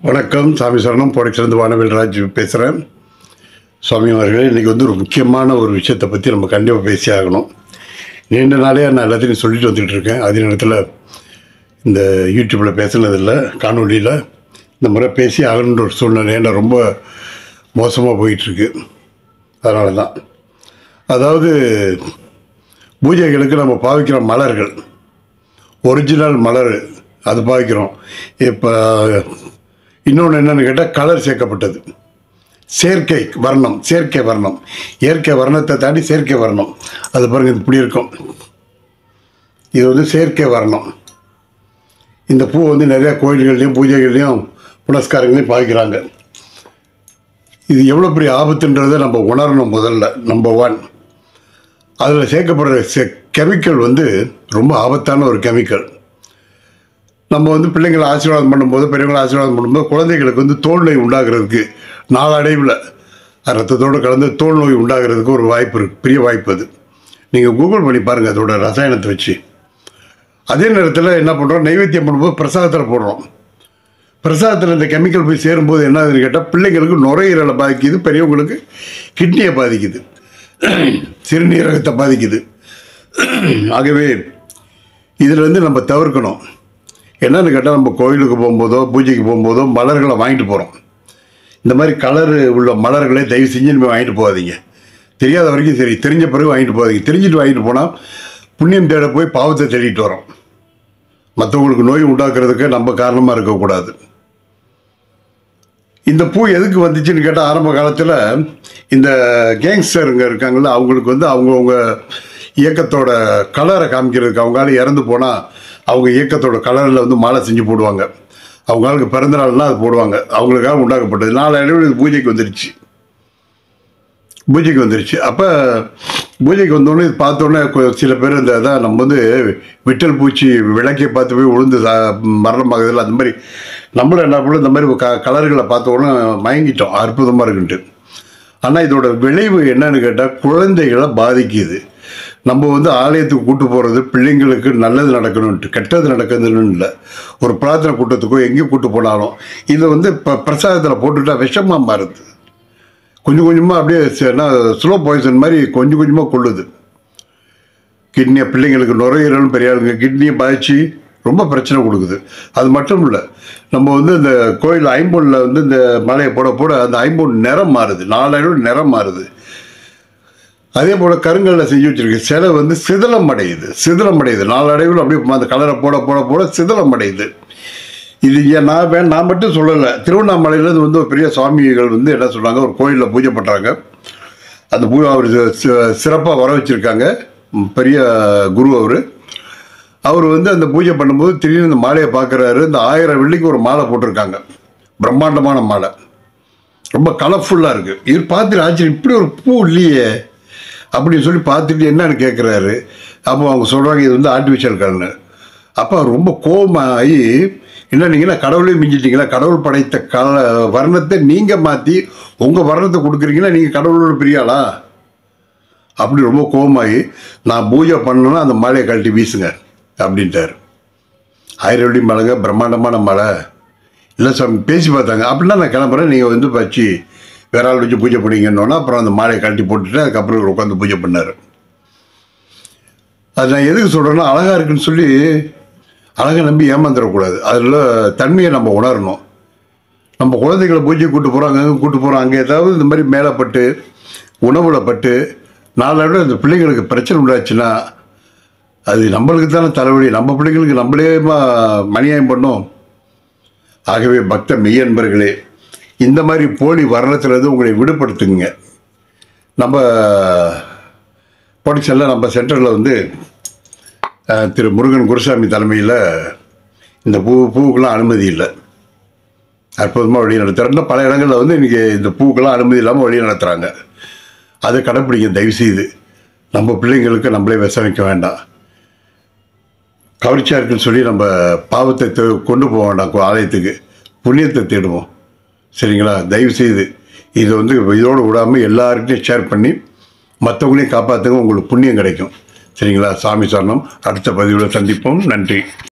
வணக்கம் சாமி சரணம் போடைச்சிருந்து வானவேல்ராஜ் பேசுகிறேன் சுவாமி அவர்களே இன்றைக்கி வந்து ஒரு முக்கியமான ஒரு விஷயத்தை பற்றி நம்ம கண்டிப்பாக பேசி ஆகணும் நீண்ட நாளே நான் எல்லாத்தையும் சொல்லிட்டு வந்துட்டு இருக்கேன் அதே நேரத்தில் இந்த யூடியூப்பில் பேசுனதில்லை காணொலியில் இந்த முறை பேசி ஆகணுன்ற ஒரு சூழ்நிலை ஏன்னா ரொம்ப மோசமாக போயிட்டுருக்கு அதனால தான் அதாவது பூஜைகளுக்கு நம்ம பாவிக்கிற மலர்கள் ஒரிஜினல் மலர் அது பாவிக்கிறோம் இப்போ இன்னொன்று என்னன்னு கேட்டால் கலர் சேர்க்கப்பட்டது செயற்கை வர்ணம் செயற்கை வர்ணம் இயற்கை வர்ணத்தை தாண்டி செயற்கை வர்ணம் அது பாருங்க இப்படி இருக்கும் இது வந்து செயற்கை வர்ணம் இந்த பூ வந்து நிறையா கோயில்கள்லையும் பூஜைகள்லையும் புனஸ்காரங்களையும் பாவிக்கிறாங்க இது எவ்வளோ பெரிய ஆபத்துன்றதை நம்ம உணரணும் முதல்ல நம்பர் ஒன் அதில் சேர்க்கப்படுற செ கெமிக்கல் வந்து ரொம்ப ஆபத்தான ஒரு கெமிக்கல் நம்ம வந்து பிள்ளைங்களை ஆசீர்வாதம் பண்ணும்போது பெரியவங்களை ஆசீர்வாதம் பண்ணும்போது குழந்தைகளுக்கு வந்து தோல் நோய் உண்டாகிறதுக்கு நாளடைவில் ரத்தத்தோடு கலந்து தோல் நோய் உண்டாகிறதுக்கு ஒரு வாய்ப்பு இருக்குது பெரிய வாய்ப்பு அது நீங்கள் கூகுள் பண்ணி பாருங்கள் அதோட ரசாயனத்தை வச்சு அதே நேரத்தில் என்ன பண்ணுறோம் நைவேத்தியம் பண்ணும்போது பிரசாதத்தில் போடுறோம் பிரசாதத்தில் இந்த கெமிக்கல் போய் சேரும்போது என்ன ஆகுதுன்னு கேட்டால் பிள்ளைங்களுக்கு நுரையீரலை பாதிக்குது பெரியவங்களுக்கு கிட்னியை பாதிக்குது சிறுநீரகத்தை பாதிக்குது ஆகவே இதில் வந்து நம்ம தவிர்க்கணும் என்னன்னு கேட்டால் நம்ம கோயிலுக்கு போகும்போதோ பூஜைக்கு போகும்போதோ மலர்களை வாங்கிட்டு போகிறோம் இந்த மாதிரி கலர் உள்ள மலர்களை தயவு செஞ்சு நம்ம வாங்கிட்டு போகாதீங்க தெரியாத வரைக்கும் சரி தெரிஞ்ச பிறகு வாங்கிட்டு போகாதீங்க தெரிஞ்சுட்டு வாங்கிட்டு போனால் புண்ணியம் தேட போய் பாவத்தை தேடிட்டு வரோம் மற்றவங்களுக்கு நோய் உண்டாக்குறதுக்கு நம்ம காரணமாக இருக்கக்கூடாது இந்த பூ எதுக்கு வந்துச்சுன்னு கேட்டால் ஆரம்ப காலத்தில் இந்த கேங்ஸ்டருங்க இருக்காங்கல்ல அவங்களுக்கு வந்து அவங்கவுங்க இயக்கத்தோட கலரை காமிக்கிறதுக்கு அவங்களால இறந்து போனால் அவங்க இயக்கத்தோட கலரில் வந்து மாலை செஞ்சு போடுவாங்க அவங்களுக்கு பிறந்த நாள்னா அது போடுவாங்க அவங்களுக்காக உண்டாக்கப்பட்டது நாலு இது பூஜைக்கு வந்துருச்சு பூஜைக்கு வந்துருச்சு அப்போ பூஜைக்கு வந்தோடனே இது பார்த்தோன்னே கொ- சில பேர் இந்த அதான் நம்ம வந்து விட்டல் பூச்சி விளக்கை பார்த்து போய் உளுந்து சா மரணமாகுதில்ல அந்த மாதிரி நம்மளும் என்ன பண்ணோம் இந்த மாதிரி க கலர்களை பார்த்த உடனே மயங்கிட்டோம் அற்புதமாக இருக்குன்ட்டு ஆனால் இதோட விளைவு என்னன்னு கேட்டால் குழந்தைகளை பாதிக்குது நம்ம வந்து ஆலயத்துக்கு கூட்டு போகிறது பிள்ளைங்களுக்கு நல்லது நடக்கணும்ட்டு கெட்டது நடக்குதுன்னு இல்லை ஒரு பிரார்த்தனை கூட்டத்துக்கோ எங்கேயும் கூட்டு போனாலும் இதை வந்து இப்போ பிரசாதத்தில் போட்டுட்டா விஷமாக மாறுது கொஞ்சம் கொஞ்சமாக அப்படியே ச- என்ன ஸ்லோ பாய்சன் மாதிரி கொஞ்சம் கொஞ்சமாக கொள்ளுது கிட்னியை பிள்ளைங்களுக்கு நுரையீரலும் பெரிய ஆளுங்க கிட்னியை பாதிச்சு ரொம்ப பிரச்சனை கொடுக்குது அது மட்டும் இல்லை நம்ம வந்து இந்த கோயில் ஐம்பொன்னில் வந்து இந்த மலையை போட போட அந்த ஐம்பொன் நிறம் மாறுது நாலாயிரம் நிறம் மாறுது அதே போல் கருங்கல்ல செஞ்சு வச்சிருக்கு சிலை வந்து சிதிலம் அடையுது சிதிலம் அடையுது நாளடைவில் அப்படியே அந்த கலரை போட போட போட சிதிலம் அடையுது இது ஏன் நான் வே நான் மட்டும் சொல்லலை திருவண்ணாமலையிலேருந்து வந்து ஒரு பெரிய சுவாமிகள் வந்து என்ன சொல்றாங்க ஒரு கோயிலில் பூஜை பண்ணுறாங்க அந்த பூ அவர் சிறப்பாக வர வச்சுருக்காங்க ம், பெரிய குரு அவர் அவர் வந்து அந்த பூஜை பண்ணும்போது திடீர்னு இந்த மாலையை பார்க்குறாரு இந்த ஆயிரம் வெள்ளிக்கு ஒரு மாலை போட்டிருக்காங்க பிரம்மாண்டமான மாலை ரொம்ப கலர்ஃபுல்லாக இருக்குது இது பார்த்துட்டு ஆச்சரியம் இப்படி ஒரு பூ இல்லையே அப்படின்னு சொல்லி பார்த்துட்டு என்னன்னு கேட்குறாரு அப்போ அவங்க சொல்கிறாங்க இது வந்து ஆர்டிஃபிஷியல் கண்ணு அப்போ அவர் ரொம்ப கோபமாகி என்ன நீங்கள் கடவுளே மிஞ்சிட்டீங்களா கடவுள் படைத்த கல வர்ணத்தை நீங்கள் மாற்றி உங்கள் வர்ணத்தை கொடுக்குறீங்கன்னா நீங்கள் கடவுளோட பெரியாளா அப்படி ரொம்ப கோபமாகி நான் பூஜை பண்ணணும்னா அந்த மாலையை கழட்டி வீசுங்க அப்படின்ட்டார் ஆயிரம் வெள்ளி மலைங்க பிரம்மாண்டமான மலை இல்லை சாமி பேசி பார்த்தாங்க அப்படின்னா நான் கிளம்புறேன் நீங்கள் வந்து வச்சு வேற ஆள் வச்சு பூஜை பண்ணிங்கன்னொன்னா அப்புறம் அந்த மாலையை கழட்டி போட்டுட்டு அதுக்கப்புறம் இவர் உட்காந்து பூஜை பண்ணார் அது நான் எதுக்கு சொல்கிறேன்னா அழகாக இருக்குன்னு சொல்லி அழகை நம்பி ஏமாந்துடக்கூடாது அதில் தன்மையை நம்ம உணரணும் நம்ம குழந்தைகளை பூஜை கூட்டு போகிறோம் அங்கங்கே கூட்டு போகிறோம் அங்கே ஏதாவது இந்த மாதிரி மேலே பட்டு உணவுல பட்டு நாளோட இந்த பிள்ளைங்களுக்கு பிரச்சனை உண்டாச்சுன்னா அது நம்மளுக்கு தானே தலைவலி நம்ம பிள்ளைங்களுக்கு நம்மளே மா- மணியாயம் பண்ணோம் ஆகவே பக்த மெய்யன்பர்களே இந்த மாதிரி போலி வர்ணத்திலிருந்து உங்களை விடுபடுத்துங்க நம்ம ப்ரொடக்ஷனில் நம்ம சென்டரில் வந்து அஹ், திரு முருகன் குருசாமி தலைமையில் இந்த பூ பூவுக்கெல்லாம் அனுமதி இல்லை அற்புதமாக வழி நடத்துகிறோம் பல இடங்களில் வந்து இன்றைக்கி இந்த பூக்கெல்லாம் அனுமதி இல்லாமல் வழி நடத்துகிறாங்க அதை கடைப்பிடிங்க தயவுசெய்து நம்ம பிள்ளைங்களுக்கு நம்மளே விசமிக்க வேண்டாம் கவர்ச்சியாக இருக்குன்னு சொல்லி நம்ம பாவத்தை தே- கொண்டு போக வேண்டாம் கோ- ஆலயத்துக்கு புண்ணியத்தை தேடுவோம் சரிங்களா தயவு செய்து இதை வந்து இதோடு விடாமல் எல்லாருக்கிட்டையும் ஷேர் பண்ணி மற்றவங்களையும் காப்பாற்றுங்க உங்களுக்கு புண்ணியம் கிடைக்கும் சரிங்களா சாமி சரணம் அடுத்த பதிவில் சந்திப்போம் நன்றி